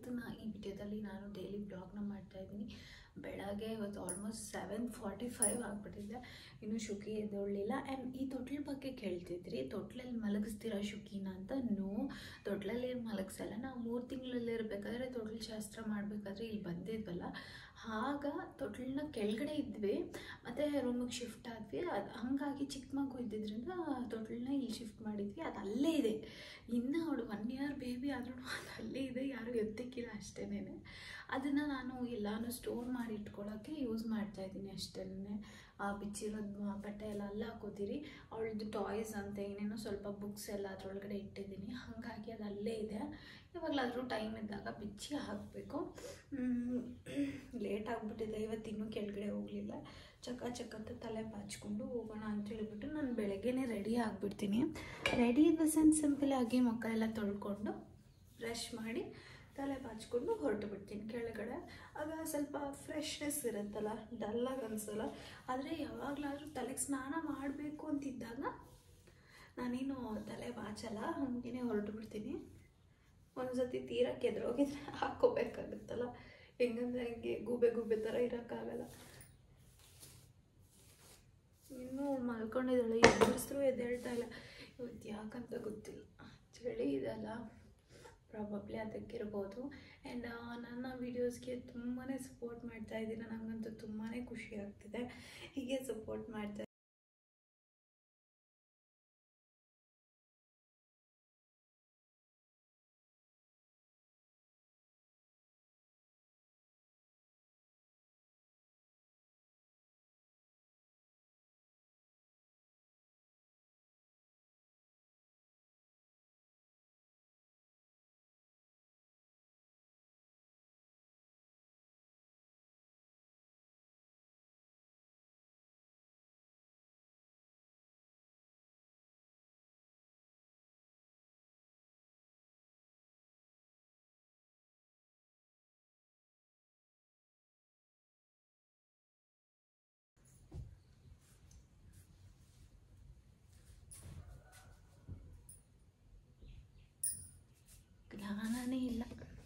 ಇವತ್ತು ನಾ ಈ ವಿಡಿಯೋದಲ್ಲಿ ನಾನು ಡೈಲಿ ಬ್ಲಾಗ್ನ ಮಾಡ್ತಾ ಇದ್ದೀನಿ ಬೆಳಗ್ಗೆ ಇವತ್ತು ಆಲ್ಮೋಸ್ಟ್ ಸೆವೆನ್ ಫಾರ್ಟಿ ಫೈವ್ ಆಗಿಬಿಟ್ಟಿದೆ ಇನ್ನೂ ಶುಕಿ ಎದ್ದೊಳ್ಳಿಲ್ಲ ಆ್ಯಂಡ್ ಈ ತೊಟ್ಲ ಬಗ್ಗೆ ಕೇಳ್ತಿದ್ರಿ ತೊಟ್ಲಲ್ಲಿ ಮಲಗಿಸ್ತೀರಾ ಶುಕಿನ ಅಂತ ನೋ ತೊಟ್ಲಲ್ಲಿ ಏನು ಮಲಗಿಸಲ್ಲ ನಾವು ಮೂರು ತಿಂಗಳಲ್ಲಿ ಇರಬೇಕಾದ್ರೆ ತೊಟ್ಲು ಶಾಸ್ತ್ರ ಮಾಡಬೇಕಾದ್ರೆ ಇಲ್ಲಿ ಬಂದಿದ್ವಲ್ಲ ಆಗ ತೊಟ್ಲನ್ನ ಕೆಳಗಡೆ ಇದ್ವಿ ಮತ್ತು ರೂಮಿಗೆ ಶಿಫ್ಟ್ ಆದ್ವಿ ಅದು ಹಾಗಾಗಿ ಚಿಕ್ಕ ಮಗು ಇದ್ದಿದ್ದರಿಂದ ತೊಟ್ಲನ್ನ ಇಲ್ಲಿ ಶಿಫ್ಟ್ ಮಾಡಿದ್ವಿ ಅದು ಅಲ್ಲೇ ಇದೆ ಇನ್ನು ಅವಳು ಒನ್ ಇಯರ್ ಬೇಬಿ ಆದ್ರೂ ಅದು ಅಲ್ಲೇ ಇದೆ ಯಾರೂ ಎತ್ತಿಕ್ಕಿಲ್ಲ ಅಷ್ಟೇನೆ ಅದನ್ನು ನಾನು ಎಲ್ಲಾನು ಸ್ಟೋರ್ ಮಾಡಿ ಇಟ್ಕೊಳ್ಳೋಕ್ಕೆ ಯೂಸ್ ಮಾಡ್ತಾ ಇದ್ದೀನಿ ಅಷ್ಟೇ ಆ ಬಿಚ್ಚಿರೋದು ಬಟ್ಟೆ ಎಲ್ಲ ಅಲ್ಲ ಹಾಕೋತೀರಿ ಅವಳದ್ದು ಟಾಯ್ಸ್ ಅಂತ ಏನೇನೋ ಸ್ವಲ್ಪ ಬುಕ್ಸ್ ಎಲ್ಲ ಅದರೊಳಗಡೆ ಇಟ್ಟಿದ್ದೀನಿ ಹಾಗಾಗಿ ಅದು ಅಲ್ಲೇ ಇದೆ ಯಾವಾಗಲಾದರೂ ಟೈಮ್ ಇದ್ದಾಗ ಬಿಚ್ಚಿ ಹಾಕಬೇಕು ಲೇಟ್ ಆಗಿಬಿಟ್ಟಿದೆ ಇವತ್ತು ಇನ್ನೂ ಕೆಳಗಡೆ ಹೋಗಲಿಲ್ಲ ಚಕ್ಕ ಚಕ್ಕ ಅಂತ ತಲೆ ಬಾಚ್ಕೊಂಡು ಹೋಗೋಣ ಅಂತ ಹೇಳ್ಬಿಟ್ಟು ನಾನು ಬೆಳಗ್ಗೆನೇ ರೆಡಿ ಆಗಿಬಿಡ್ತೀನಿ ready in the sense simple ಆಗಿ ಮುಖ ಎಲ್ಲ ತೊಳ್ಕೊಂಡು ಬ್ರಷ್ ಮಾಡಿ ತಲೆ ಬಾಚ್ಕೊಂಡು ಹೊರಟು ಬಿಡ್ತೀನಿ ಕೆಳಗಡೆ ಆಗ ಸ್ವಲ್ಪ ಫ್ರೆಶ್ನೆಸ್ ಇರುತ್ತಲ್ಲ ಡಲ್ಲಾಗಿ ಅನಿಸಲ್ಲ ಆದರೆ ಯಾವಾಗಲಾದರೂ ತಲೆಗೆ ಸ್ನಾನ ಮಾಡಬೇಕು ಅಂತಿದ್ದಾಗ ನಾನೇನು ತಲೆ ಬಾಚಲ್ಲ ಹಂಗೇ ಹೊರಟು ಬಿಡ್ತೀನಿ ಒಂದು ಸತಿ ತೀರಾ ಕೆದ್ರೋಗಿದ್ರೆ ಹಾಕ್ಕೋಬೇಕಾಗುತ್ತಲ್ಲ ಹೆಂಗಂದ್ರೆ ಹಿಂಗೆ ಗೂಬೆ ಗೂಬೆ ಥರ ಇರೋಕ್ಕಾಗಲ್ಲ ಇನ್ನೂ ಮಲ್ಕೊಂಡಿದ್ದಾಳೆ ಎಬ್ಬರಿಸಿದ್ರು ಎದ್ದೇಳ್ತಾ ಇಲ್ಲ ಇವತ್ತು ಯಾಕಂತ ಗೊತ್ತಿಲ್ಲ ಚಳಿ ಇದೆಲ್ಲ ಪ್ರಾಬಬ್ಲಿ ಅದಕ್ಕಿರ್ಬೋದು ಆ್ಯಂಡ್ ನನ್ನ ವೀಡಿಯೋಸ್ಗೆ ತುಂಬಾ ಸಪೋರ್ಟ್ ಮಾಡ್ತಾ ಇದ್ದೀರಾ ನನಗಂತೂ ತುಂಬಾ ಖುಷಿ ಆಗ್ತಿದೆ ಹೀಗೆ ಸಪೋರ್ಟ್ ಮಾಡ್ತಾ ಜ್ಞಾನನೇ ಇಲ್ಲ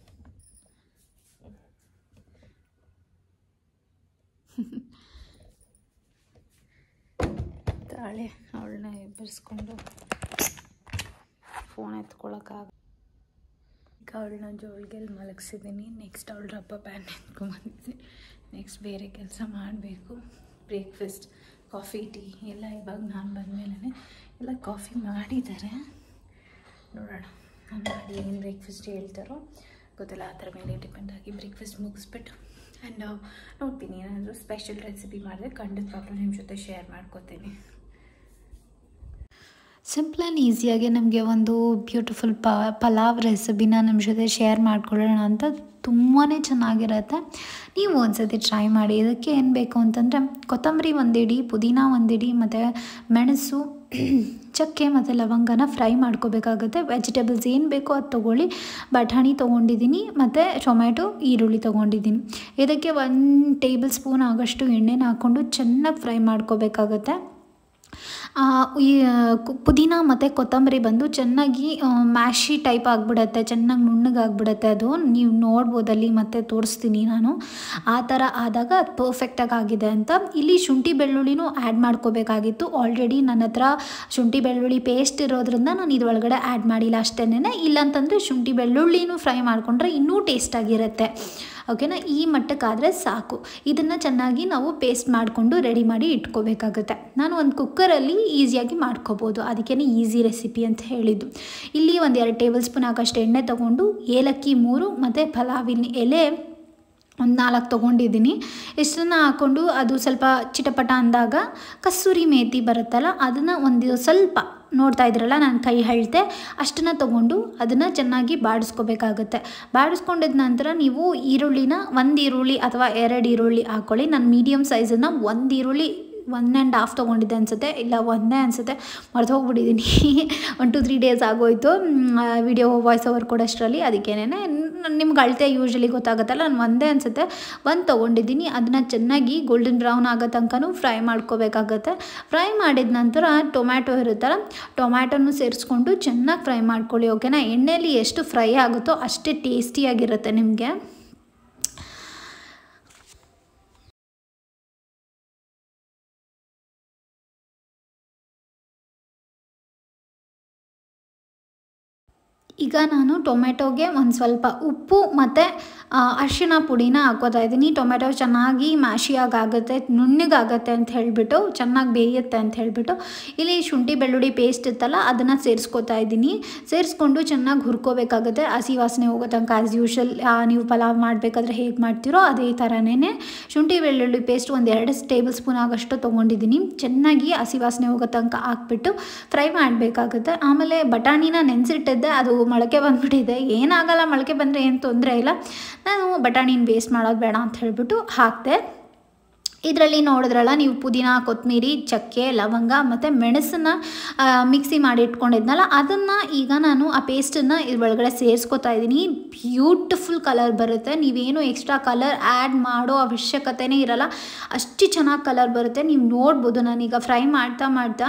ತಾಳೆ ಅವಳನ್ನ ಎಬ್ಬರಿಸ್ಕೊಂಡು ಫೋನ್ ಎತ್ಕೊಳಕ್ಕಾಗ ಈಗ ಅವಳನ್ನ ಜೋಳಿಗೆಲ್ಲಿ ಮಲಗಿಸಿದ್ದೀನಿ ನೆಕ್ಸ್ಟ್ ಅವಳ ರಬ್ಬ ಬ್ಯಾಂಡ್ ಎತ್ಕೊಂಡ್ಬಂದಿದ್ದೀನಿ ನೆಕ್ಸ್ಟ್ ಬೇರೆ ಕೆಲಸ ಮಾಡಬೇಕು ಬ್ರೇಕ್ಫಾಸ್ಟ್ ಕಾಫಿ ಟೀ ಎಲ್ಲ ಇವಾಗ ನಾನು ಬಂದಮೇಲೆ ಎಲ್ಲ ಕಾಫಿ ಮಾಡಿದ್ದಾರೆ ನೋಡೋಣ ನಾನು ಮಾಡಿ ಏನು ಬ್ರೇಕ್ಫಾಸ್ಟ್ ಹೇಳ್ತಾರೋ ಗೊತ್ತಿಲ್ಲ ಆ ಥರ ಮೇಲೆ ಡಿಪೆಂಡ್ ಆಗಿ ಬ್ರೇಕ್ಫಾಸ್ಟ್ ಮುಗಿಸ್ಬಿಟ್ಟು ಆ್ಯಂಡ್ ನೋಡ್ತೀನಿ ಏನಾದರೂ ಸ್ಪೆಷಲ್ ರೆಸಿಪಿ ಮಾಡಿದ್ರೆ ಖಂಡಿತವಾಗ್ಲೂ ನಿಮ್ಮ ಜೊತೆ ಶೇರ್ ಮಾಡ್ಕೋತೀನಿ ಸಿಂಪಲ್ ಆ್ಯಂಡ್ ಈಸಿಯಾಗಿ ನಮಗೆ ಒಂದು ಬ್ಯೂಟಿಫುಲ್ ಪ ಪಲಾವ್ ರೆಸಿಪಿನ ನಮ್ಮ ಜೊತೆ ಶೇರ್ ಮಾಡ್ಕೊಳ್ಳೋಣ ಅಂತ ತುಂಬಾ ಚೆನ್ನಾಗಿರುತ್ತೆ ನೀವು ಒಂದ್ಸತಿ ಟ್ರೈ ಮಾಡಿ ಇದಕ್ಕೆ ಏನು ಬೇಕು ಅಂತಂದರೆ ಕೊತ್ತಂಬರಿ ಒಂದಿಡಿ ಪುದೀನ ಒಂದಿಡಿ ಮತ್ತು ಮೆಣಸು ಚಕ್ಕೆ ಮತ್ತು ಲವಂಗನ ಫ್ರೈ ಮಾಡ್ಕೋಬೇಕಾಗುತ್ತೆ ವೆಜಿಟೇಬಲ್ಸ್ ಏನು ಬೇಕೋ ಅದು ತೊಗೊಳ್ಳಿ ಬಟಾಣಿ ತೊಗೊಂಡಿದ್ದೀನಿ ಮತ್ತು ಟೊಮೆಟೊ ಈರುಳ್ಳಿ ತೊಗೊಂಡಿದ್ದೀನಿ ಇದಕ್ಕೆ ಒಂದು ಟೇಬಲ್ ಸ್ಪೂನ್ ಆಗೋಷ್ಟು ಎಣ್ಣೆನ ಹಾಕ್ಕೊಂಡು ಚೆನ್ನಾಗಿ ಫ್ರೈ ಮಾಡ್ಕೋಬೇಕಾಗತ್ತೆ ಈ ಪುದೀನ ಮತ್ತು ಕೊತ್ತಂಬರಿ ಬಂದು ಚೆನ್ನಾಗಿ ಮ್ಯಾಶಿ ಟೈಪ್ ಆಗಿಬಿಡತ್ತೆ ಚೆನ್ನಾಗಿ ನುಣ್ಣಗೆ ಆಗಿಬಿಡತ್ತೆ ಅದು ನೀವು ನೋಡ್ಬೋದಲ್ಲಿ ಮತ್ತೆ ತೋರಿಸ್ತೀನಿ ನಾನು ಆ ಥರ ಆದಾಗ ಅದು ಪರ್ಫೆಕ್ಟಾಗಿ ಆಗಿದೆ ಅಂತ ಇಲ್ಲಿ ಶುಂಠಿ ಬೆಳ್ಳುಳ್ಳಿನೂ ಆ್ಯಡ್ ಮಾಡ್ಕೋಬೇಕಾಗಿತ್ತು ಆಲ್ರೆಡಿ ನನ್ನ ಹತ್ರ ಶುಂಠಿ ಬೆಳ್ಳುಳ್ಳಿ ಪೇಸ್ಟ್ ಇರೋದ್ರಿಂದ ನಾನು ಇದ್ರೊಳಗಡೆ ಆ್ಯಡ್ ಮಾಡಿಲ್ಲ ಅಷ್ಟೇನೆ ಇಲ್ಲಾಂತಂದರೆ ಶುಂಠಿ ಬೆಳ್ಳುಳ್ಳಿನೂ ಫ್ರೈ ಮಾಡಿಕೊಂಡ್ರೆ ಇನ್ನೂ ಟೇಸ್ಟಾಗಿರುತ್ತೆ ಓಕೆನಾ ಈ ಮಟ್ಟಕ್ಕಾದರೆ ಸಾಕು ಇದನ್ನು ಚೆನ್ನಾಗಿ ನಾವು ಪೇಸ್ಟ್ ಮಾಡಿಕೊಂಡು ರೆಡಿ ಮಾಡಿ ಇಟ್ಕೋಬೇಕಾಗುತ್ತೆ ನಾನು ಒಂದು ಕುಕ್ಕರಲ್ಲಿ ಈಸಿಯಾಗಿ ಮಾಡ್ಕೋಬೋದು ಅದಕ್ಕೇ ಈಸಿ ರೆಸಿಪಿ ಅಂತ ಹೇಳಿದ್ದು ಇಲ್ಲಿ ಒಂದು ಎರಡು ಟೇಬಲ್ ಸ್ಪೂನ್ ಹಾಕೋಷ್ಟು ಎಣ್ಣೆ ತೊಗೊಂಡು ಏಲಕ್ಕಿ ಮೂರು ಮತ್ತು ಪಲಾವಿನ ಎಲೆ ಒಂದು ನಾಲ್ಕು ತೊಗೊಂಡಿದ್ದೀನಿ ಇಷ್ಟನ್ನು ಹಾಕ್ಕೊಂಡು ಅದು ಸ್ವಲ್ಪ ಚಿಟಪಟ ಅಂದಾಗ ಕಸ್ತೂರಿ ಮೇಥಿ ಬರುತ್ತಲ್ಲ ಅದನ್ನು ಒಂದು ಸ್ವಲ್ಪ ನೋಡ್ತಾ ಇದ್ರಲ್ಲ ನಾನು ಕೈ ಹಳ್ತೆ ಅಷ್ಟನ್ನು ತೊಗೊಂಡು ಅದನ್ನು ಚೆನ್ನಾಗಿ ಬಾಡಿಸ್ಕೋಬೇಕಾಗುತ್ತೆ ಬಾಡಿಸ್ಕೊಂಡಿದ ನಂತರ ನೀವು ಈರುಳ್ಳಿನ ಒಂದು ಈರುಳ್ಳಿ ಅಥವಾ ಎರಡು ಈರುಳ್ಳಿ ಹಾಕ್ಕೊಳ್ಳಿ ನಾನು ಮೀಡಿಯಮ್ ಸೈಜನ್ನು ಒಂದು ಈರುಳ್ಳಿ ಒನ್ ಆ್ಯಂಡ್ ಹಾಫ್ ತೊಗೊಂಡಿದ್ದೆ ಅನಿಸುತ್ತೆ ಇಲ್ಲ ಒಂದೇ ಅನಿಸುತ್ತೆ ಮರ್ತು ಹೋಗ್ಬಿಟ್ಟಿದ್ದೀನಿ ಒನ್ ಟು ತ್ರೀ ಡೇಸ್ ಆಗೋಯ್ತು ವಿಡಿಯೋ ವಾಯ್ಸ್ ಓವರ್ ಕೊಡೋಷ್ಟರಲ್ಲಿ ಅದಕ್ಕೇನೆ ನಿಮ್ಗೆ ಅಳತೆ ಯೂಶ್ವಲಿ ಗೊತ್ತಾಗುತ್ತಲ್ಲ ನಾನು ಒಂದೇ ಅನಿಸುತ್ತೆ ಒಂದು ತೊಗೊಂಡಿದ್ದೀನಿ ಅದನ್ನು ಚೆನ್ನಾಗಿ ಗೋಲ್ಡನ್ ಬ್ರೌನ್ ಆಗೋ ತನಕನೂ ಫ್ರೈ ಮಾಡ್ಕೋಬೇಕಾಗತ್ತೆ ಫ್ರೈ ಮಾಡಿದ ನಂತರ ಟೊಮ್ಯಾಟೊ ಇರುತ್ತಲ್ಲ ಟೊಮ್ಯಾಟೊನು ಸೇರಿಸ್ಕೊಂಡು ಚೆನ್ನಾಗಿ ಫ್ರೈ ಮಾಡ್ಕೊಳ್ಳಿ ಓಕೆನಾ ಎಣ್ಣೆಯಲ್ಲಿ ಎಷ್ಟು ಫ್ರೈ ಆಗುತ್ತೋ ಅಷ್ಟೇ ಟೇಸ್ಟಿಯಾಗಿರುತ್ತೆ ನಿಮಗೆ ಈಗ ನಾನು ಟೊಮೆಟೊಗೆ ಒಂದು ಸ್ವಲ್ಪ ಉಪ್ಪು ಮತ್ತು ಅರಿಶಿಣ ಪುಡಿನ ಹಾಕೋತಾ ಇದ್ದೀನಿ ಟೊಮೆಟೊ ಚೆನ್ನಾಗಿ ಮ್ಯಾಶಿಯಾಗಿ ಆಗುತ್ತೆ ನುಣ್ಣಗಾಗುತ್ತೆ ಅಂತ ಹೇಳಿಬಿಟ್ಟು ಚೆನ್ನಾಗಿ ಬೇಯುತ್ತೆ ಅಂತ ಹೇಳಿಬಿಟ್ಟು ಇಲ್ಲಿ ಶುಂಠಿ ಬೆಳ್ಳುಳ್ಳಿ ಪೇಸ್ಟ್ ಇತ್ತಲ್ಲ ಅದನ್ನು ಸೇರಿಸ್ಕೊತಾ ಇದ್ದೀನಿ ಸೇರಿಸ್ಕೊಂಡು ಚೆನ್ನಾಗಿ ಹುರ್ಕೋಬೇಕಾಗುತ್ತೆ ಹಸಿ ವಾಸನೆ ಹೋಗೋ ತನಕ ಆ್ಯಸ್ ಯೂಶಲ್ ನೀವು ಪಲಾವ್ ಮಾಡಬೇಕಾದ್ರೆ ಹೇಗೆ ಮಾಡ್ತೀರೋ ಅದೇ ಥರನೇ ಶುಂಠಿ ಬೆಳ್ಳುಳ್ಳಿ ಪೇಸ್ಟ್ ಒಂದು ಎರಡು ಟೇಬಲ್ ಸ್ಪೂನ್ ಆಗೋಷ್ಟು ತೊಗೊಂಡಿದ್ದೀನಿ ಚೆನ್ನಾಗಿ ಹಸಿ ವಾಸನೆ ಹೋಗೋ ತನಕ ಹಾಕ್ಬಿಟ್ಟು ಫ್ರೈ ಮಾಡಬೇಕಾಗುತ್ತೆ ಆಮೇಲೆ ಬಟಾಣಿನ ನೆನೆಸಿಟ್ಟಿದ್ದೆ ಅದು ಮೊಳಕೆ ಬಂದುಬಿಟ್ಟಿದೆ ಏನಾಗಲ್ಲ ಮೊಳಕೆ ಬಂದರೆ ಏನು ತೊಂದರೆ ಇಲ್ಲ ನಾನು ಬಟಾಣಿನ ವೇಸ್ಟ್ ಮಾಡೋದು ಬೇಡ ಅಂತ ಹೇಳಿಬಿಟ್ಟು ಹಾಕಿದೆ ಇದರಲ್ಲಿ ನೋಡಿದ್ರಲ್ಲ ನೀವು ಪುದೀನ ಕೊತ್ತಂಬರಿ ಚಕ್ಕೆ ಲವಂಗ ಮತ್ತು ಮೆಣಸನ್ನು ಮಿಕ್ಸಿ ಮಾಡಿ ಇಟ್ಕೊಂಡಿದ್ನಲ್ಲ ಅದನ್ನು ಈಗ ನಾನು ಆ ಪೇಸ್ಟನ್ನು ಇದ್ರ ಒಳಗಡೆ ಸೇರಿಸ್ಕೊತಾ ಇದ್ದೀನಿ ಬ್ಯೂಟಿಫುಲ್ ಕಲರ್ ಬರುತ್ತೆ ನೀವೇನು ಎಕ್ಸ್ಟ್ರಾ ಕಲರ್ ಆ್ಯಡ್ ಮಾಡೋ ಅವಶ್ಯಕತೆನೇ ಇರಲ್ಲ ಅಷ್ಟು ಚೆನ್ನಾಗಿ ಕಲರ್ ಬರುತ್ತೆ ನೀವು ನೋಡ್ಬೋದು ನಾನೀಗ ಫ್ರೈ ಮಾಡ್ತಾ ಮಾಡ್ತಾ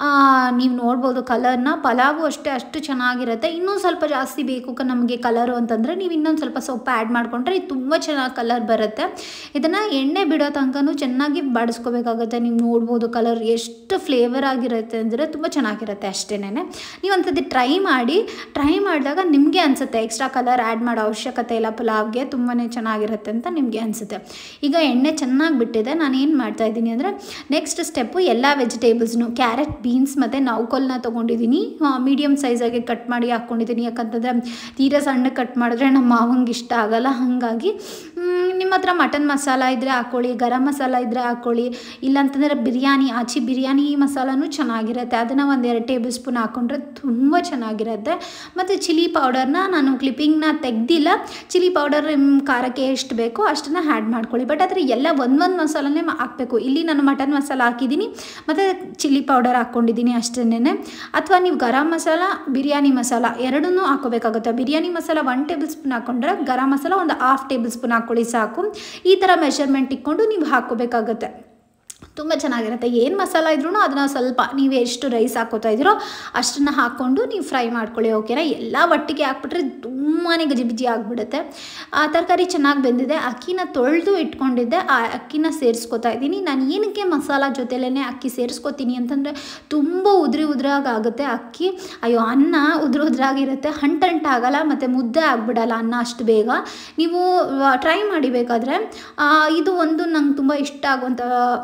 ನೀವು ನೋಡ್ಬೋದು ಕಲರ್ನ ಪಲಾವು ಅಷ್ಟೇ ಅಷ್ಟು ಚೆನ್ನಾಗಿರುತ್ತೆ ಇನ್ನೂ ಸ್ವಲ್ಪ ಜಾಸ್ತಿ ಬೇಕು ನಮಗೆ ಕಲರು ಅಂತಂದರೆ ನೀವು ಇನ್ನೊಂದು ಸ್ವಲ್ಪ ಸೊಪ್ಪು ಆ್ಯಡ್ ಮಾಡಿಕೊಂಡ್ರೆ ಇದು ತುಂಬ ಚೆನ್ನಾಗಿ ಕಲರ್ ಬರುತ್ತೆ ಇದನ್ನು ಎಣ್ಣೆ ಬಿಡೋ ತನಕನೂ ಚೆನ್ನಾಗಿ ಬಾಡಿಸ್ಕೋಬೇಕಾಗುತ್ತೆ ನೀವು ನೋಡ್ಬೋದು ಕಲರ್ ಎಷ್ಟು ಫ್ಲೇವರ್ ಆಗಿರುತ್ತೆ ಅಂದರೆ ತುಂಬ ಚೆನ್ನಾಗಿರುತ್ತೆ ಅಷ್ಟೇನೆ ನೀವು ಒಂದ್ಸತಿ ಟ್ರೈ ಮಾಡಿ ಟ್ರೈ ಮಾಡಿದಾಗ ನಿಮಗೆ ಅನಿಸುತ್ತೆ ಎಕ್ಸ್ಟ್ರಾ ಕಲರ್ ಆ್ಯಡ್ ಮಾಡೋ ಅವಶ್ಯಕತೆ ಇಲ್ಲ ಪಲಾವ್ಗೆ ತುಂಬಾ ಚೆನ್ನಾಗಿರುತ್ತೆ ಅಂತ ನಿಮಗೆ ಅನಿಸುತ್ತೆ ಈಗ ಎಣ್ಣೆ ಚೆನ್ನಾಗಿ ಬಿಟ್ಟಿದೆ ನಾನು ಏನು ಮಾಡ್ತಾ ಇದ್ದೀನಿ ಅಂದರೆ ನೆಕ್ಸ್ಟ್ ಸ್ಟೆಪ್ಪು ಎಲ್ಲ ವೆಜಿಟೇಬಲ್ಸ್ನು ಕ್ಯಾರೆಟ್ ಬೀನ್ಸ್ ಮತ್ತು ನೌಕೊಲ್ನ ತೊಗೊಂಡಿದ್ದೀನಿ ಮೀಡಿಯಮ್ ಸೈಜಾಗಿ ಕಟ್ ಮಾಡಿ ಹಾಕ್ಕೊಂಡಿದ್ದೀನಿ ಯಾಕಂತಂದರೆ ತೀರಾ ಸಣ್ಣ ಕಟ್ ಮಾಡಿದ್ರೆ ನಮ್ಮ ಮಾವಂಗೆ ಇಷ್ಟ ಆಗಲ್ಲ ಹಾಗಾಗಿ ನಿಮ್ಮ ಹತ್ರ ಮಟನ್ ಮಸಾಲ ಇದ್ದರೆ ಹಾಕ್ಕೊಳ್ಳಿ ಗರಂ ಮಸಾಲ ಇದ್ದರೆ ಹಾಕ್ಕೊಳ್ಳಿ ಇಲ್ಲಾಂತಂದರೆ ಬಿರಿಯಾನಿ ಆಚಿ ಬಿರಿಯಾನಿ ಮಸಾಲನೂ ಚೆನ್ನಾಗಿರುತ್ತೆ ಅದನ್ನು ಒಂದು ಎರಡು ಟೇಬಲ್ ಸ್ಪೂನ್ ಹಾಕ್ಕೊಂಡ್ರೆ ತುಂಬ ಚೆನ್ನಾಗಿರುತ್ತೆ ಮತ್ತು ಚಿಲ್ಲಿ ಪೌಡರ್ನ ನಾನು ಕ್ಲಿಪ್ಪಿಂಗ್ನ ತೆಗ್ದಿಲ್ಲ ಚಿಲ್ಲಿ ಪೌಡರ್ ಖಾರಕ್ಕೆ ಎಷ್ಟು ಬೇಕೋ ಅಷ್ಟನ್ನು ಆ್ಯಡ್ ಮಾಡ್ಕೊಳ್ಳಿ ಬಟ್ ಆದರೆ ಎಲ್ಲ ಒಂದೊಂದು ಮಸಾಲನೇ ಹಾಕಬೇಕು ಇಲ್ಲಿ ನಾನು ಮಟನ್ ಮಸಾಲ ಹಾಕಿದ್ದೀನಿ ಮತ್ತು ಚಿಲ್ಲಿ ಪೌಡರ್ ಹಾಕ್ಕೊಂಡಿದ್ದೀನಿ ಅಷ್ಟೇ ಅಥವಾ ನೀವು ಗರಂ ಮಸಾಲ ಬಿರಿಯಾನಿ ಮಸಾಲ ಎರಡನ್ನೂ ಹಾಕೋಬೇಕಾಗುತ್ತೆ biryani masala one tablespoon ಹಾಕ್ಕೊಂಡ್ರೆ ಗರಂ ಮಸಾಲ ಒಂದು ಹಾಫ್ ಟೇಬಲ್ ಸ್ಪೂನ್ ಹಾಕ್ಕೊಳ್ಳಿ ಸಾಕು ಈ ಥರ ಮೆಷರ್ಮೆಂಟ್ ಇಟ್ಕೊಂಡು ನೀವು ಹಾಕ್ಕೋಬೇಕಾಗುತ್ತೆ ತುಂಬ ಚೆನ್ನಾಗಿರುತ್ತೆ ಏನು ಮಸಾಲ ಇದ್ರೂ ಅದನ್ನು ಸ್ವಲ್ಪ ನೀವು ಎಷ್ಟು ರೈಸ್ ಹಾಕೋತಾ ಇದ್ದೀರೋ ಅಷ್ಟನ್ನು ಹಾಕ್ಕೊಂಡು ನೀವು ಫ್ರೈ ಮಾಡ್ಕೊಳ್ಳಿ ಓಕೆನಾ ಎಲ್ಲ ಒಟ್ಟಿಗೆ ಹಾಕ್ಬಿಟ್ರೆ ತುಂಬಾ ಗಜಿ ಬಿಜಿ ಆಗಿಬಿಡುತ್ತೆ ಆ ತರಕಾರಿ ಚೆನ್ನಾಗಿ ಬೆಂದಿದೆ ಅಕ್ಕಿನ ತೊಳೆದು ಇಟ್ಕೊಂಡಿದ್ದೆ ಆ ಅಕ್ಕಿನ ಸೇರಿಸ್ಕೊತಾ ಇದ್ದೀನಿ ನಾನು ಏನಕ್ಕೆ ಮಸಾಲ ಜೊತೆಲೇ ಅಕ್ಕಿ ಸೇರಿಸ್ಕೊತೀನಿ ಅಂತಂದರೆ ತುಂಬ ಉದ್ರಿ ಉದ್ರಾಗಿ ಆಗುತ್ತೆ ಅಕ್ಕಿ ಅಯ್ಯೋ ಅನ್ನ ಉದ್ರ ಉದ್ರಾಗಿರುತ್ತೆ ಹಂಟಂಟಾಗಲ್ಲ ಮತ್ತು ಮುದ್ದೆ ಆಗಿಬಿಡಲ್ಲ ಅನ್ನ ಅಷ್ಟು ಬೇಗ ನೀವು ಟ್ರೈ ಮಾಡಿ ಬೇಕಾದರೆ ಇದು ಒಂದು ನಂಗೆ ತುಂಬ ಇಷ್ಟ ಆಗುವಂಥ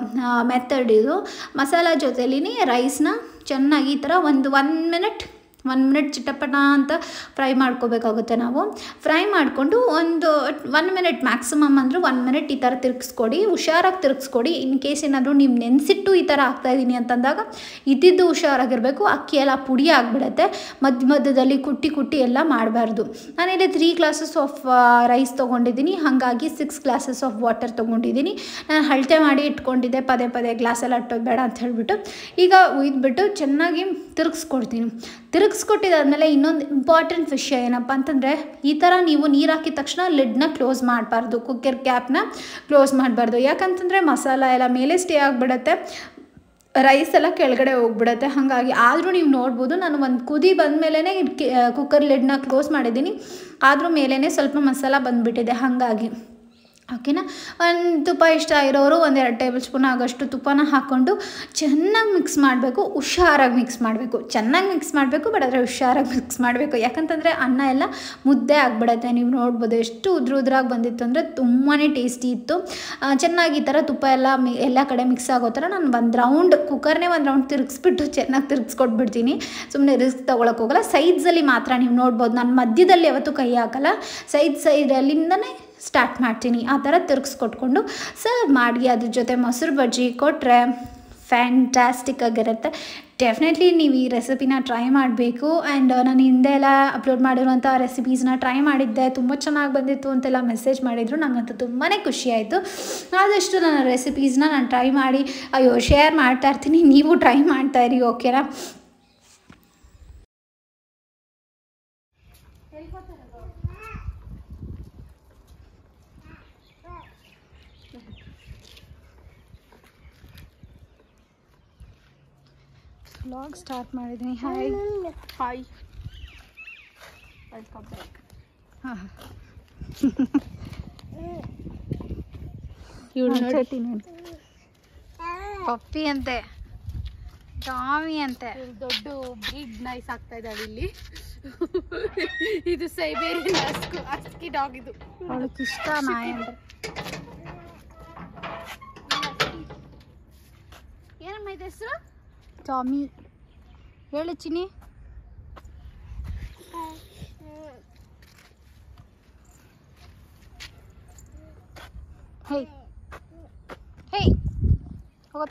ಮೆಥಡ್ ಇದು ಮಸಾಲ ಜೊತೆಲಿ ರೈಸ್ನ ಚೆನ್ನಾಗಿ ಈ ಥರ ಒಂದು ಒನ್ ಮಿನಿಟ್ ಒನ್ ಮಿನಿಟ್ ಚಿಟಪಟ ಅಂತ ಫ್ರೈ ಮಾಡ್ಕೋಬೇಕಾಗುತ್ತೆ ನಾವು ಫ್ರೈ ಮಾಡಿಕೊಂಡು ಒಂದು ಒನ್ ಮಿನಿಟ್ ಮ್ಯಾಕ್ಸಿಮಮ್ ಅಂದರೆ ಒನ್ ಮಿನಿಟ್ ಈ ಥರ ತಿರುಗಿಸ್ಕೊಡಿ ಹುಷಾರಾಗಿ ತಿರುಗಿಸ್ಕೊಡಿ ಇನ್ ಕೇಸ್ ಏನಾದರೂ ನೀವು ನೆನೆಸಿಟ್ಟು ಈ ಥರ ಹಾಕ್ತಾಯಿದ್ದೀನಿ ಅಂತಂದಾಗ ಇದ್ದಿದ್ದು ಹುಷಾರಾಗಿರಬೇಕು ಅಕ್ಕಿ ಎಲ್ಲ ಪುಡಿ ಆಗಿಬಿಡುತ್ತೆ ಮಧ್ಯ ಮಧ್ಯದಲ್ಲಿ ಕುಟ್ಟಿ ಕುಟ್ಟಿ ಎಲ್ಲ ಮಾಡಬಾರ್ದು ನಾನಿಲ್ಲಿ ತ್ರೀ ಗ್ಲಾಸಸ್ ಆಫ್ ರೈಸ್ ತೊಗೊಂಡಿದ್ದೀನಿ ಹಾಗಾಗಿ ಸಿಕ್ಸ್ ಗ್ಲಾಸಸ್ ಆಫ್ ವಾಟರ್ ತೊಗೊಂಡಿದ್ದೀನಿ ನಾನು ಅಳತೆ ಮಾಡಿ ಇಟ್ಕೊಂಡಿದ್ದೆ ಪದೇ ಪದೇ ಗ್ಲಾಸಲ್ಲಿ ಅಟ್ಟೋದು ಬೇಡ ಅಂತ ಹೇಳ್ಬಿಟ್ಟು ಈಗ ಉಯ್ದುಬಿಟ್ಟು ಚೆನ್ನಾಗಿ ತಿರುಗಿಸ್ಕೊಡ್ತೀನಿ ತಿರುಗಿಸ್ಕೊಟ್ಟಿದ್ದಾದಮೇಲೆ ಇನ್ನೊಂದು ಇಂಪಾರ್ಟೆಂಟ್ ವಿಷಯ ಏನಪ್ಪ ಅಂತಂದರೆ ಈ ಥರ ನೀವು ನೀರು ಹಾಕಿದ ತಕ್ಷಣ ಲಿಡ್ನ ಕ್ಲೋಸ್ ಮಾಡಬಾರ್ದು ಕುಕ್ಕರ್ ಕ್ಯಾಪ್ನ ಕ್ಲೋಸ್ ಮಾಡಬಾರ್ದು ಯಾಕಂತಂದರೆ ಮಸಾಲ ಎಲ್ಲ ಮೇಲೆ ಸ್ಟೇ ಆಗಿಬಿಡತ್ತೆ ರೈಸ್ ಎಲ್ಲ ಕೆಳಗಡೆ ಹೋಗ್ಬಿಡುತ್ತೆ ಹಾಗಾಗಿ ಆದರೂ ನೀವು ನೋಡ್ಬೋದು ನಾನು ಒಂದು ಕುದಿ ಬಂದಮೇಲೆ ಕುಕ್ಕರ್ ಲಿಡ್ನ ಕ್ಲೋಸ್ ಮಾಡಿದ್ದೀನಿ ಆದರೂ ಮೇಲೇ ಸ್ವಲ್ಪ ಮಸಾಲ ಬಂದುಬಿಟ್ಟಿದೆ ಹಾಗಾಗಿ ಓಕೆನಾ ಒಂದು ತುಪ್ಪ ಇಷ್ಟ ಇರೋರು ಒಂದೆರಡು ಟೇಬಲ್ ಸ್ಪೂನ್ ಆಗೋಷ್ಟು ತುಪ್ಪನ ಹಾಕ್ಕೊಂಡು ಚೆನ್ನಾಗಿ ಮಿಕ್ಸ್ ಮಾಡಬೇಕು ಹುಷಾರಾಗಿ ಮಿಕ್ಸ್ ಮಾಡಬೇಕು ಚೆನ್ನಾಗಿ ಮಿಕ್ಸ್ ಮಾಡಬೇಕು ಬಟ್ ಆದರೆ ಹುಷಾರಾಗಿ ಮಿಕ್ಸ್ ಮಾಡಬೇಕು ಯಾಕಂತಂದರೆ ಅನ್ನ ಎಲ್ಲ ಮುದ್ದೆ ಆಗಿಬಿಡತ್ತೆ ನೀವು ನೋಡ್ಬೋದು ಎಷ್ಟು ಉದ್ರ ಉದ್ರಾಗಿ ಬಂದಿತ್ತು ಅಂದರೆ ತುಂಬಾ ಟೇಸ್ಟಿ ಇತ್ತು ಚೆನ್ನಾಗಿ ಈ ಥರ ತುಪ್ಪ ಎಲ್ಲ ಮಿ ಎಲ್ಲ ಕಡೆ ಮಿಕ್ಸ್ ಆಗೋ ಥರ ನಾನು ಒಂದು ರೌಂಡ್ ಕುಕ್ಕರ್ನೇ ಒಂದು ರೌಂಡ್ ತಿರುಗಿಸ್ಬಿಟ್ಟು ಚೆನ್ನಾಗಿ ತಿರುಗಿಸ್ಕೊಟ್ಬಿಡ್ತೀನಿ ಸುಮ್ಮನೆ ರಿಸ್ಕ್ ತೊಗೊಳಕ್ಕೆ ಹೋಗಲ್ಲ ಸೈಡ್ಸಲ್ಲಿ ಮಾತ್ರ ನೀವು ನೋಡ್ಬೋದು ನಾನು ಮಧ್ಯದಲ್ಲಿ ಯಾವತ್ತೂ ಕೈ ಹಾಕಲ್ಲ ಸೈಡ್ ಸೈಡಲ್ಲಿಂದನೇ ಸ್ಟಾರ್ಟ್ ಮಾಡ್ತೀನಿ ಆ ಥರ ತಿರುಗಿಸ್ಕೊಟ್ಕೊಂಡು ಸರ್ವ್ ಮಾಡಿ ಅದ್ರ ಜೊತೆ ಮೊಸರು ಬಜ್ಜಿ ಕೊಟ್ಟರೆ ಫ್ಯಾಂಟಾಸ್ಟಿಕ್ ಆಗಿರುತ್ತೆ ಡೆಫಿನೆಟ್ಲಿ ನೀವು ಈ ರೆಸಿಪಿನ ಟ್ರೈ ಮಾಡಬೇಕು ಆ್ಯಂಡ್ ನಾನು ಹಿಂದೆ ಎಲ್ಲ ಅಪ್ಲೋಡ್ ಮಾಡಿರುವಂಥ ರೆಸಿಪೀಸ್ನ ಟ್ರೈ ಮಾಡಿದ್ದೆ ತುಂಬ ಚೆನ್ನಾಗಿ ಬಂದಿತ್ತು ಅಂತೆಲ್ಲ ಮೆಸೇಜ್ ಮಾಡಿದರು ನನಗಂತೂ ತುಂಬಾ ಖುಷಿ ಆಯಿತು ಆದಷ್ಟು ನನ್ನ ರೆಸಿಪೀಸ್ನ ನಾನು ಟ್ರೈ ಮಾಡಿ ಅಯ್ಯೋ ಶೇರ್ ಮಾಡ್ತಾ ಇರ್ತೀನಿ ನೀವು ಟ್ರೈ ಮಾಡ್ತಾ ಇರಿ ಓಕೆನಾ ಬ್ಲಾಗ್ ಸ್ಟಾರ್ಟ್ ಮಾಡಿದ್ದೀನಿ ಹಾಯ್ ಹಾಯ್ ವೆಲ್ಕಮ್ ಬ್ಯಾಕ್ ಹಾಂ ಇವಳು ನೋಡಿ ಪಪ್ಪಿ ಅಂತೆ ಟಾಮಿ ಅಂತೆ ಇವ್ಳು ದೊಡ್ಡ ಬ್ರೀಡ್ ನೈಸ್ ಆಗ್ತಾ ಇದ್ದಾಳೆ ಇಲ್ಲಿ ಇದು ಸೈಬೇರಿಯನ್ ಹಸ್ಕು ಹಸ್ಕಿ ಡಾಗ್ ಇದು ಅವಳಿಗೆ ಇಷ್ಟ ನಾಯಿ ಅಂದ್ರೆ ಏನಮ್ಮ ಇದೆ ಹೆಸರು ಟಾಮಿ ಹೇಳು ಚಿನಿ ಹೇ ಹೇ ಹೋಗತ್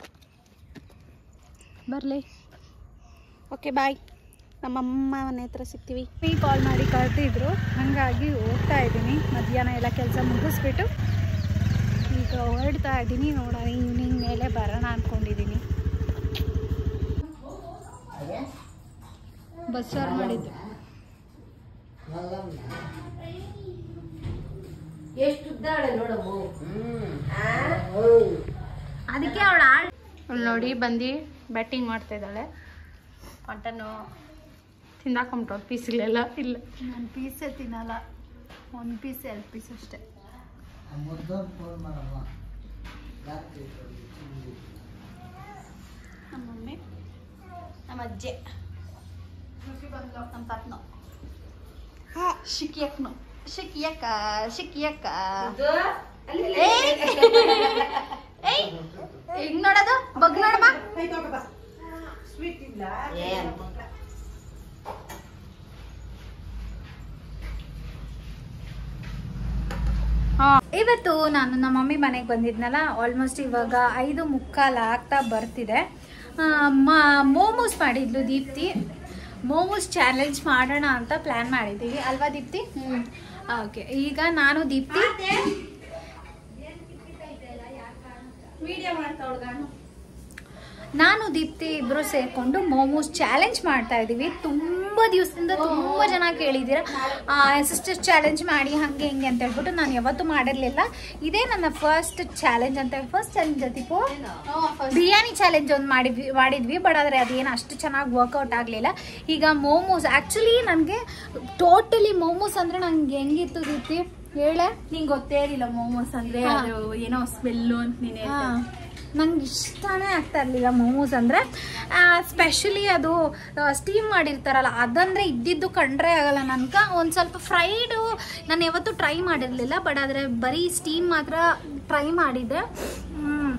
ಬರಲಿ ಓಕೆ ಬಾಯ್ ನಮ್ಮಮ್ಮ ಮನೆ ಹತ್ರ ಸಿಗ್ತೀವಿ ಮೀ ಕಾಲ್ ಮಾಡಿ ಕರೆದಿದ್ರು ಹಾಗಾಗಿ ಹೋಗ್ತಾ ಇದ್ದೀನಿ ಮಧ್ಯಾಹ್ನ ಎಲ್ಲ ಕೆಲಸ ಮುಗಿಸ್ಬಿಟ್ಟು ಈಗ ಹೊರಡ್ತಾ ಇದ್ದೀನಿ ನೋಡೋಣ ಈವ್ನಿಂಗ್ ಮೇಲೆ ಬರೋಣ ಅಂದ್ಕೊಂಡಿದ್ದೀನಿ ಬಸ್ಸಾರು ಮಾಡಿದ್ದು ಅದಕ್ಕೆ ಅವಳು ಆಳ್ ಅವ್ಳು ನೋಡಿ ಬಂದು ಬ್ಯಾಟಿಂಗ್ ಮಾಡ್ತಾ ಇದ್ದಾಳೆ ಮಟನ್ನು ತಿಂದಾಕೊಂಬಿಟ್ಟು ಪೀಸ್ಗಳೆಲ್ಲ ಇಲ್ಲ ನಾನು ಪೀಸೇ ತಿನ್ನಲ್ಲ ಒಂದು ಪೀಸ್ ಎರಡು ಪೀಸ್ ಅಷ್ಟೇ ನಮ್ಮ ಮಮ್ಮಿ ನಮ್ಮ ಅಜ್ಜೆ ನಮ್ಮ ತಾತನು ಶಿಕಿಯಕ್ನು ಶಿಕಿಯಕ್ಕ ಶಿಕಿಯಕ್ಕ ಹಿಂಗ್ ನೋಡೋದು ಬಗ್ ನೋಡಮ್ಮ ಇವತ್ತು ನಾನು ನಮ್ಮ ಮಮ್ಮಿ ಮನೆಗೆ ಬಂದಿದ್ನಲ್ಲ ಆಲ್ಮೋಸ್ಟ್ ಇವಾಗ ಐದು ಮುಕ್ಕಾಲು ಆಗ್ತಾ ಬರ್ತಿದೆ ಆ, ಮ- ಮೋಮೋಸ್ ಮಾಡಿದ್ಲು ದೀಪ್ತಿ ಮೋಮೋಸ್ ಚಾಲೆಂಜ್ ಮಾಡೋಣ ಅಂತ ಪ್ಲ್ಯಾನ್ ಮಾಡಿದ್ದೀವಿ ಅಲ್ವಾ ದೀಪ್ತಿ ಓಕೆ ಈಗ ನಾನು ದೀಪ್ತಿ ವಿಡಿಯೋ ಮಾಡ್ತಾವಳ ನಾನು ದೀಪ್ತಿ ಇಬ್ರು ಸೇರ್ಕೊಂಡು ಮೋಮೋಸ್ ಚಾಲೆಂಜ್ ಮಾಡ್ತಾ ಇದ್ದೀವಿ ತುಂಬ ದಿವಸದಿಂದ ತುಂಬ ಜನ ಕೇಳಿದ್ದೀರ ಸಿಸ್ಟರ್ ಚಾಲೆಂಜ್ ಮಾಡಿ ಹಾಗೆ ಹಿಂಗೆ ಅಂತ ಹೇಳ್ಬಿಟ್ಟು ನಾನು ಯಾವತ್ತೂ ಮಾಡಿರಲಿಲ್ಲ ಇದೇ ನನ್ನ ಫಸ್ಟ್ ಚಾಲೆಂಜ್ ಅಂತ first challenge Deepu biryani challenge ಒಂದು ಮಾಡಿದ್ವಿ ಮಾಡಿದ್ವಿ ಬಟ್ ಆದರೆ ಅದೇನು ಅಷ್ಟು ಚೆನ್ನಾಗಿ ವರ್ಕೌಟ್ ಆಗಲಿಲ್ಲ ಈಗ ಮೋಮೋಸ್ ಆ್ಯಕ್ಚುಲಿ ನನಗೆ ಟೋಟಲಿ ಮೋಮೋಸ್ ಅಂದರೆ ನಂಗೆ ಹೆಂಗಿತ್ತು ದೀಪ್ತಿ ಹೇಳೆ ನಿಂಗೆ ಗೊತ್ತೇ ಇರಲಿಲ್ಲ ಮೋಮೋಸ್ ಅಂದ್ರೆ ಹಾ. ಅದು ಏನೋ ಸ್ಮೆಲ್ಲು ಅಂತ ನೀನೆ ನಂಗೆ ಇಷ್ಟನೇ ಆಗ್ತಾ ಇರಲಿಲ್ಲ ಮೋಮೋಸ್ ಅಂದರೆ ಸ್ಪೆಷಲಿ ಅದು ಸ್ಟೀಮ್ ಮಾಡಿರ್ತಾರಲ್ಲ ಅದಂದರೆ ಇದ್ದಿದ್ದು ಕಂಡ್ರೆ ಆಗಲ್ಲ ನನ್ಗೆ ಒಂದು ಸ್ವಲ್ಪ ಫ್ರೈಡು ನಾನು ಯಾವತ್ತೂ ಟ್ರೈ ಮಾಡಿರಲಿಲ್ಲ ಬಟ್ ಆದರೆ ಬರೀ ಸ್ಟೀಮ್ ಮಾತ್ರ ಟ್ರೈ ಮಾಡಿದ್ದೆ ಮ್,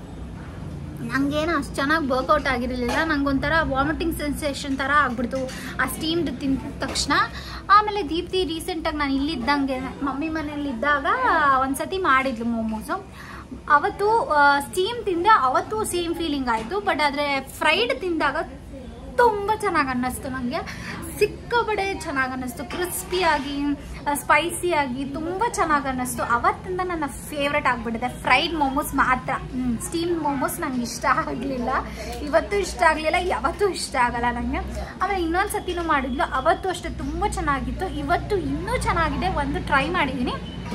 ನಂಗೇನು ಅಷ್ಟು ಚೆನ್ನಾಗಿ ವರ್ಕೌಟ್ ಆಗಿರಲಿಲ್ಲ ನಂಗೊಂಥರ ವಾಮಿಟಿಂಗ್ ಸೆನ್ಸೇಷನ್ ಥರ ಆಗ್ಬಿಡ್ತು ಆ ಸ್ಟೀಮ್ಡ್ ತಿಂದ ತಕ್ಷಣ ಆಮೇಲೆ ದೀಪ್ತಿ ರೀಸೆಂಟಾಗಿ ನಾನು ಇಲ್ಲಿದ್ದಂಗೆ ಮಮ್ಮಿ ಮನೇಲಿ ಇದ್ದಾಗ ಒಂದ್ಸತಿ ಮಾಡಿದ್ಲು ಮೋಮೋಸು ಅವತ್ತು ಸ್ಟೀಮ್ ತಿಂದೆ ಅವತ್ತು ಸೇಮ್ ಫೀಲಿಂಗ್ ಆಯಿತು ಬಟ್ ಆದರೆ ಫ್ರೈಡ್ ತಿಂದಾಗ ತುಂಬ ಚೆನ್ನಾಗಿ ಅನ್ನಿಸ್ತು ನನಗೆ ಸಿಕ್ಕಾಪಡೆ ಚೆನ್ನಾಗಿ ಅನ್ನಿಸ್ತು ಕ್ರಿಸ್ಪಿಯಾಗಿ ಸ್ಪೈಸಿಯಾಗಿ ತುಂಬ ಚೆನ್ನಾಗಿ ಅನ್ನಿಸ್ತು ಅವತ್ತಿಂದ ನನ್ನ ಫೇವ್ರೆಟ್ ಆಗಿಬಿಟ್ಟಿದೆ ಫ್ರೈಡ್ ಮೋಮೋಸ್ ಮಾತ್ರ ಸ್ಟೀಮ್ ಮೋಮೋಸ್ ನಂಗೆ ಇಷ್ಟ ಆಗಲಿಲ್ಲ ಇವತ್ತು ಇಷ್ಟ ಆಗಲಿಲ್ಲ ಯಾವತ್ತೂ ಇಷ್ಟ ಆಗಲ್ಲ ನನಗೆ ಆಮೇಲೆ ಇನ್ನೊಂದು ಸತಿನೂ ಮಾಡಿದ್ಲು ಅವತ್ತು ಅಷ್ಟೇ ತುಂಬ ಚೆನ್ನಾಗಿತ್ತು ಇವತ್ತು ಇನ್ನೂ ಚೆನ್ನಾಗಿದೆ ಒಂದು ಟ್ರೈ ಮಾಡಿದ್ದೀನಿ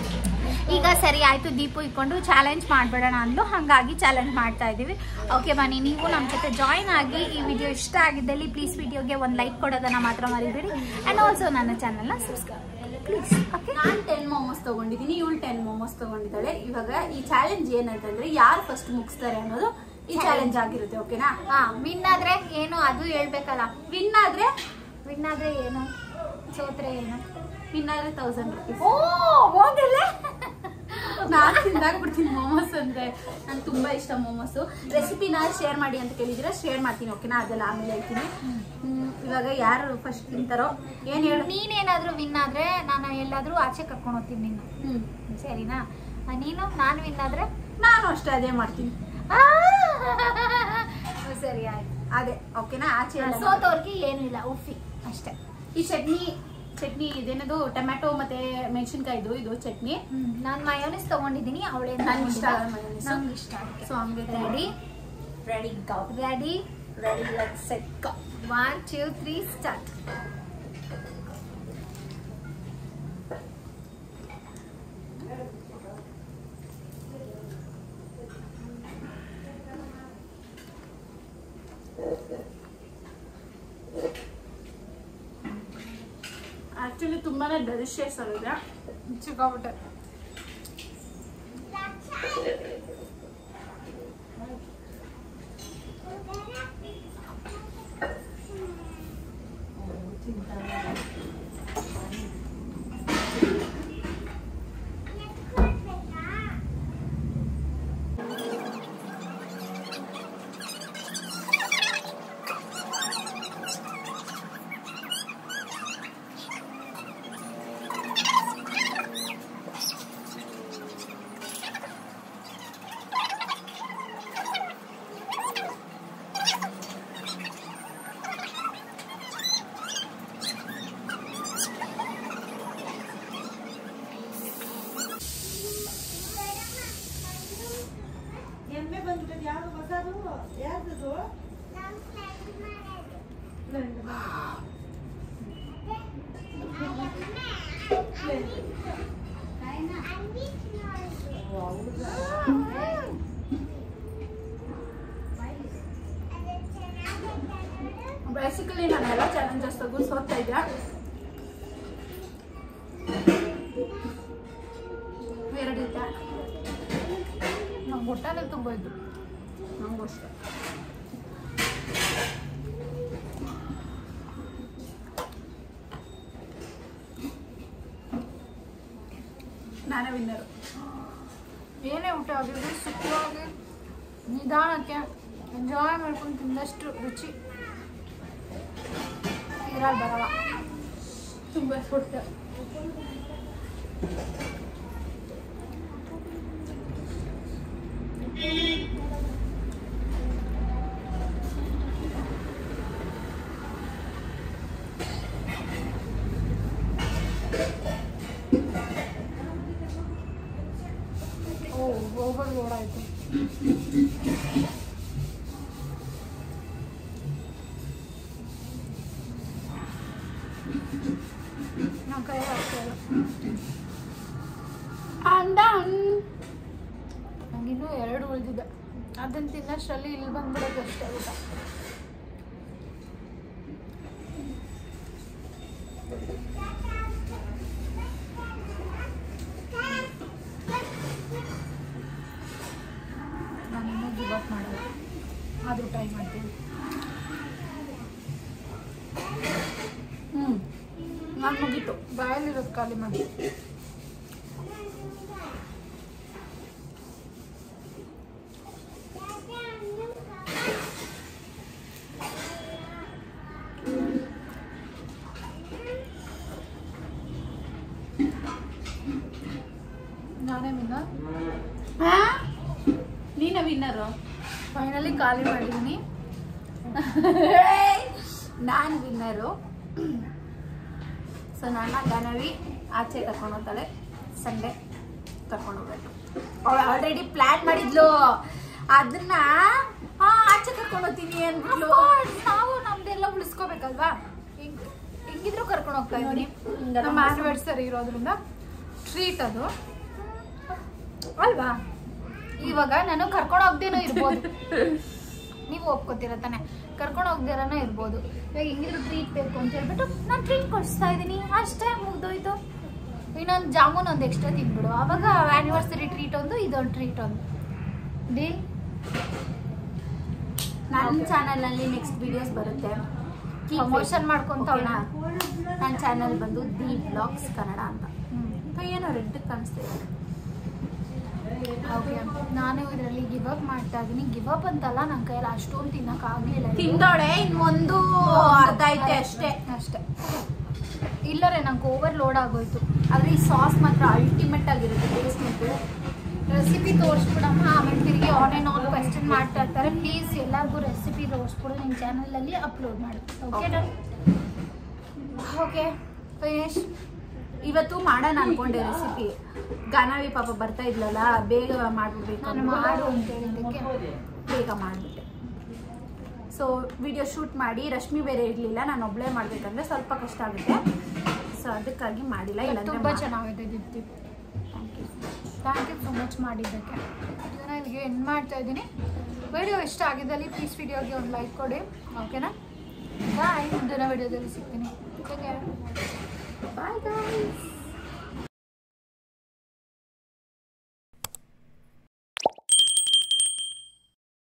ಈಗ ಸರಿ ಆಯಿತು ದೀಪು ಇಟ್ಕೊಂಡು ಚಾಲೆಂಜ್ ಮಾಡಿಬಿಡೋಣ ಅಂದ್ಲು ಹಾಗಾಗಿ ಚಾಲೆಂಜ್ ಮಾಡ್ತಾ ಇದ್ದೀವಿ ಓಕೆ ಬನ್ನಿ ನೀವು ನಮ್ಮ ಜೊತೆ ಜಾಯ್ನ್ ಆಗಿ ಈ ವಿಡಿಯೋ ಇಷ್ಟ ಆಗಿದ್ದಲ್ಲಿ ಪ್ಲೀಸ್ ವಿಡಿಯೋಗೆ ಒಂದು ಲೈಕ್ ಕೊಡೋದನ್ನ ಮಾತ್ರ ಮರಿಬೇಡಿ ಆ್ಯಂಡ್ ಆಲ್ಸೋ ನನ್ನ ಚಾನಲ್ನ ಸಬ್ಸ್ಕ್ರೈಬ್ ಪ್ಲೀಸ್ ಓಕೆ ನಾನು ಟೆನ್ ಮೋಮೋಸ್ ತಗೊಂಡಿದ್ದೀನಿ ಇವಳು ಟೆನ್ ಮೋಮೋಸ್ ತಗೊಂಡಿದ್ದಾಳೆ ಇವಾಗ ಈ ಚಾಲೆಂಜ್ ಏನಂತಂದ್ರೆ ಯಾರು ಫಸ್ಟ್ ಮುಗಿಸ್ತಾರೆ ಅನ್ನೋದು ಈ ಚಾಲೆಂಜ್ ಆಗಿರುತ್ತೆ ಓಕೆನಾ ಹಾಂ ವಿನ್ ಆದರೆ ಏನು ಅದು ಹೇಳ್ಬೇಕಲ್ಲ ವಿನ್ ಆದ್ರೆ ವಿನ್ ಆದರೆ ಏನು ಸೋತ್ರೆ ಏನು ವಿನ್ ಆದ್ರೆ ತೌಸಂಡ್ ರುಪೀಸ್ ಓ ಹೋಗಲ್ಲ ನಾನು ತಿಂದಾಕ್ಬಿಡ್ತೀನಿ ಮೋಮೋಸ್ ಅಂದ್ರೆ ನಂಗೆ ತುಂಬಾ ಇಷ್ಟ ಮೋಮೋಸ್ ರೆಸಿಪಿನ ಶೇರ್ ಮಾಡಿ ಅಂತ ಕೇಳಿದ್ರೆ ಶೇರ್ ಮಾಡ್ತೀನಿ ಓಕೆನಾ ಅದೆಲ್ಲ ಆಮೇಲೆ ಹೇಳ್ತೀನಿ ಹ್ಮ್, ಇವಾಗ ಯಾರು ಫಸ್ಟ್ ತಿಂತಾರೋ ಏನ್ ಹೇಳು ನೀನೇನಾದರೂ ವಿನ್ ಆದರೆ ನಾನು ಎಲ್ಲಾದರೂ ಆಚೆ ಕರ್ಕೊಂಡು ಹೋಗ್ತೀನಿ ನಿನ್ನ ಹ್ಮ್ ಸರಿನಾ ಆ, ನೀನು ನಾನು ವಿನ್ ಆದರೆ ನಾನು ಅಷ್ಟೇ ಅದೇ ಮಾಡ್ತೀನಿ ಸರಿ ಆಯ್ತು ಅದೇ ಓಕೆನಾ ಆಚೆ ಎಲ್ಲ ಸೋತವ್ರಿಗೆ ಏನೂ ಇಲ್ಲ ಉಫಿ ಅಷ್ಟೇ ಈ ಚಟ್ನಿ ಚಟ್ನಿ ಇದೇನದು ಟೊಮ್ಯಾಟೊ ಮತ್ತೆ ಮೆಣಸಿನ್ಕಾಯ್ದು ಇದು ಚಟ್ನಿ ನಾನು ಮಯೋನಿಸ್ ತಗೊಂಡಿದ್ದೀನಿ ಅವಳೇ ನಂಗೆ ಇಷ್ಟ ಆಗಲ್ಲ mayonnaise. ನಂಗೆ ಇಷ್ಟ ಸೊ ಹಂಗೆ ready ready go ready ready let set go one two three start ತುಂಬಾನೇ ಡೆಲಿಷಿಯಸ್ ಆಗಿದೆ ಸಿಕ್ಕಾಬಿಟ್ಟೆ ಎಮ್ಮೆ ಬಂದ್ಬಿಟ್ಟದ ಯಾವ್ದು ಹೊಸದು ಯಾವ್ದು ಬೇಸಿಕಲಿ ನಾನೆಲ್ಲ ಚಾಲೆಂಜಸ್ ತಗೊಂಡು ಸೋತ್ತಾ ಇದ್ದೆ ಎರಡಿದ್ದೆ ನಂಗೆ ಹೊಟ್ಟೆನೇ ತುಂಬ ಇದ್ದು ನಂಗೂ ಅಷ್ಟೆ ನಾನೇ ವಿನ್ನರು ಏನೇ ಊಟ ಆಗಿದ್ರು ಸುಖವಾಗಿ ನಿಧಾನಕ್ಕೆ ಎಂಜಾಯ್ ಮಾಡ್ಕೊಂಡು ತಿಂದಷ್ಟು ರುಚಿ ಇದ್ರಲ್ಲಿ ಬರಲ್ಲ ತುಂಬ ಹೊಟ್ಟೆ ಓ ಓವರ್ ಲೋಡ್ ಆಯಿತು ನನ್ನ ಕೈ ಆಗ್ತಾ ಇಲ್ಲ ಅಂಡ ನನಗಿನ್ನೂ ಎರಡು ಉಳಿದಿದೆ ಅದನ್ನು ತಿನ್ನೋಷ್ಟರಲ್ಲಿ ಇಲ್ಲಿ ಬಂದ್ಬಿಡೋದು ಅಷ್ಟೇ ಊಟ ನಾನು ಇನ್ನೂ ಗಿವ್ ಅಪ್ ಮಾಡಲ್ಲ ಆದರೂ ಟ್ರೈ ಮಾಡ್ತೀನಿ ಹ್ಞೂ ನಾನು ಮುಗೀತು ಬಾಯಲ್ಲಿರೋದು ಖಾಲಿ ಮಾಡಿ ನಾನೇ ವಿನ್ನ ನೀನೇ ವಿನ್ನರು ಫೈನಲಿ ಖಾಲಿ ಮಾಡಿದ್ದೀನಿ ನಾನು ವಿನ್ನರು ಸೊ ನನ್ನ ಗನವಿ ಆಚೆ ಕರ್ಕೊಂಡು ಹೋಗ್ತಾಳೆ ಸಂಡೇ ಕರ್ಕೊಂಡು ಹೋಗ್ಬೇಕು ಅವಳು ಆಲ್ರೆಡಿ ಪ್ಲಾನ್ ಮಾಡಿದ್ಲು ಅದನ್ನ ಹಾ ಆಚೆ ಕರ್ಕೊಂಡು ಹೋಗ್ತೀನಿ ಅಂದ್ಬಿಟ್ಲು ನಾವು ನಮ್ದೆಲ್ಲ ಉಳಿಸ್ಕೋಬೇಕಲ್ವಾ ಹೆಂಗ್ ಹೆಂಗಿದ್ರು ಕರ್ಕೊಂಡು ಹೋಗ್ತಾ ಇದ್ದೀನಿ ಹಿಂಗೆಲ್ಲ ನಮ್ಮ ಆನಿವರ್ಸರಿ ಇರೋದ್ರಿಂದ ಟ್ರೀಟ್ ಅದು ಅಲ್ವಾ ಇವಾಗ ನಾನು ಕರ್ಕೊಂಡು ಹೋಗ್ದೇನೋ ಇರ್ಬೋದು ನೀವು ಒಪ್ಕೋತೀರ ತಾನೆ ಕರ್ಕೊಂಡು ಹೋಗ್ದಿರನೋ ಇರ್ಬೋದು ಇವಾಗ ಹೆಂಗಿದ್ರು ಟ್ರೀಟ್ ಬೇಕು ಅಂತ ಹೇಳ್ಬಿಟ್ಟು ನಾನು ಟ್ರೀಟ್ ಕೊಡಿಸ್ತಾ ಇದ್ದೀನಿ ಅಷ್ಟೇ ಮುಗ್ದೋಯ್ತು ಇನ್ನೊಂದು ಜಾಮೂನ್ ಒಂದು ಎಕ್ಸ್ಟ್ರಾ ತಿನ್ಬಿಡು ಅವಾಗ ಆನಿವರ್ಸರಿ ಟ್ರೀಟ್ ಒಂದು ಇದೊಂದು ಟ್ರೀಟ್ ಒಂದು ಡೀಲ್ ನನ್ನ ಚಾನಲಲ್ಲಿ ನೆಕ್ಸ್ಟ್ ವಿಡಿಯೋಸ್ ಬರುತ್ತೆ ಪ್ರಮೋಷನ್ ಮಾಡ್ಕೊಂತವಳ ನನ್ನ ಚಾನಲ್ ಬಂದು ದಿ ಬ್ಲಾಗ್ಸ್ ಕನ್ನಡ ಅಂತ ಏನೋ ರೆಡ್ ಕಾಣಿಸ್ತಾ ಇದೆ ಓಕೆ ನಾನು ಇದರಲ್ಲಿ ಗಿವ್ ಅಪ್ ಮಾಡ್ತಾ ಇದ್ದೀನಿ ಗಿವ್ ಅಪ್ ಅಂತಲ್ಲ ನನ್ನ ಕೈಯಲ್ಲಿ ಅಷ್ಟೊಂದು ತಿನ್ನಕ್ ಆಗ್ಲಿಲ್ಲ ಇದು. ತಿಂದೋಳೆ ಇನ್ನೊಂದು ಅರ್ಧ ಐತೆ ಅಷ್ಟೇ ಅಷ್ಟೇ ಇಲ್ಲರೇ ನಂಗೆ ಓವರ್ ಲೋಡ್ ಆಗೋಯ್ತು ಆದ್ರೆ ಈ ಸಾಸ್ ಮಾತ್ರ ಅಲ್ಟಿಮೇಟ್ ಆಗಿರುತ್ತೆ ಟೇಸ್ಟ್ ಮತ್ತು ರೆಸಿಪಿ ತೋರಿಸ್ಬಿಡಮ್ಮ ಆಮೇಲೆ ತಿರುಗಿ ಆನ್ ಆ್ಯಂಡ್ ಆನ್ ಕ್ವೆಶನ್ ಮಾಡ್ತಾ ಇರ್ತಾರೆ ಪ್ಲೀಸ್ ಎಲ್ಲರಿಗೂ ರೆಸಿಪಿ ತೋರಿಸ್ಬಿಡು ನಿಮ್ಮ ಚಾನಲಲ್ಲಿ ಅಪ್ಲೋಡ್ ಮಾಡಿ ಓಕೆ ಡನ್ ಓಕೆ ಫಿನಿಶ್ ಇವತ್ತು ಮಾಡೋಣ ಅನ್ಕೊಂಡೆ ರೆಸಿಪಿ ಗಾನಾವಿ ಪಾಪ ಬರ್ತಾ ಇದ್ಲಲ್ಲ ಬೇಗ ಮಾಡ್ಬಿಡ್ಬೇಕು ನಾನು ಅಂದ್ಬಿಟ್ಟು ಮಾಡು ಅಂತ ಹೇಳಿದ್ದಕ್ಕೆ ಬೇಗ ಮಾಡಿಬಿಟ್ಟೆ ಸೊ ವಿಡಿಯೋ ಶೂಟ್ ಮಾಡಿ ರಶ್ಮಿ ಬೇರೆ ಇರಲಿಲ್ಲ ನಾನು ಒಬ್ಬಳೇ ಮಾಡಬೇಕಂದ್ರೆ ಸ್ವಲ್ಪ ಕಷ್ಟ ಆಗುತ್ತೆ ಸೊ ಅದಕ್ಕಾಗಿ ಮಾಡಿಲ್ಲ ಇಲ್ಲಾಂದ್ರೆ ತುಂಬ ಚೆನ್ನಾಗಿದೆ Deepti thank you thank you so much ಮಾಡಿದ್ದಕ್ಕೆ ಇದನ್ನ ಇಲ್ಲಿಗೆ ಎಂಡ್ ಮಾಡ್ತಾ ಇದ್ದೀನಿ ವಿಡಿಯೋ ಇಷ್ಟ ಆಗಿದ್ದಲ್ಲಿ ಪ್ಲೀಸ್ ವಿಡಿಯೋಗೆ ಒಂದು ಲೈಕ್ ಕೊಡಿ ಓಕೆನಾ ಬಾಯ್ ಮುಂದಿನ ವಿಡಿಯೋದಲ್ಲಿ ಸಿಗ್ತೀನಿ Take care. Bye guys